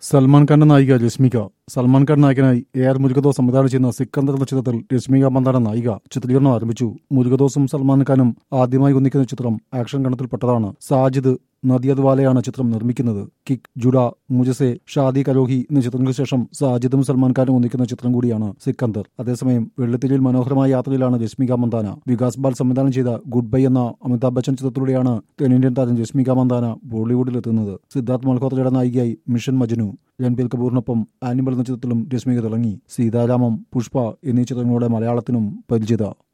സൽമാൻ ഖാന്റെ നായിക രശ്മിക സൽമാൻ ഖാൻ നായകനായി എ ആർ മുരുകദോസ് സംവിധാനം ചെയ്യുന്ന സിക്കന്ദർ എന്ന ചിത്രത്തിൽ രശ്മിക മന്ദാന നായിക ചിത്രീകരണം ആരംഭിച്ചു മുരുകദോസും സൽമാൻ ഖാനും ആദ്യമായി ഒന്നിക്കുന്ന ചിത്രം ആക്ഷൻ ഗണത്തിൽപ്പെട്ടതാണ് സാജിദ് നദിയത് വാലയാണ് ചിത്രം നിർമ്മിക്കുന്നത് കിക്ക് ജുഡ മുജസെ ഷാദി കലോഹി എന്ന ചിത്രങ്ങൾക്ക് ശേഷം സാജിദും സൽമാൻ ഖാനും ഒന്നിക്കുന്ന ചിത്രം കൂടിയാണ് സിക്കന്ദർ അതേസമയം വെള്ളിത്തിരിയിൽ മനോഹരമായ യാത്രയിലാണ് രശ്മിക മന്ദാന വികാസ് ബാൽ സംവിധാനം ചെയ്ത ഗുഡ് ബൈ എന്ന അമിതാഭ് ബച്ചൻ ചിത്രത്തിലൂടെയാണ് തെന്നിന്ത്യൻ താരം രശ്മിക മന്ദാന ബോളിവുഡിലെത്തുന്നത് സിദ്ധാർത്ഥ് മൽഹോത്രയുടെ നായികയായി മിഷൻ മജ്നു രൺബീർ കപൂറിനൊപ്പം ആനിമൽ എന്ന ചിത്രത്തിലും രശ്മിക തിളങ്ങി സീതാരാമം പുഷ്പ എന്നീ ചിത്രങ്ങളുടെ മലയാളത്തിനും പരിചിത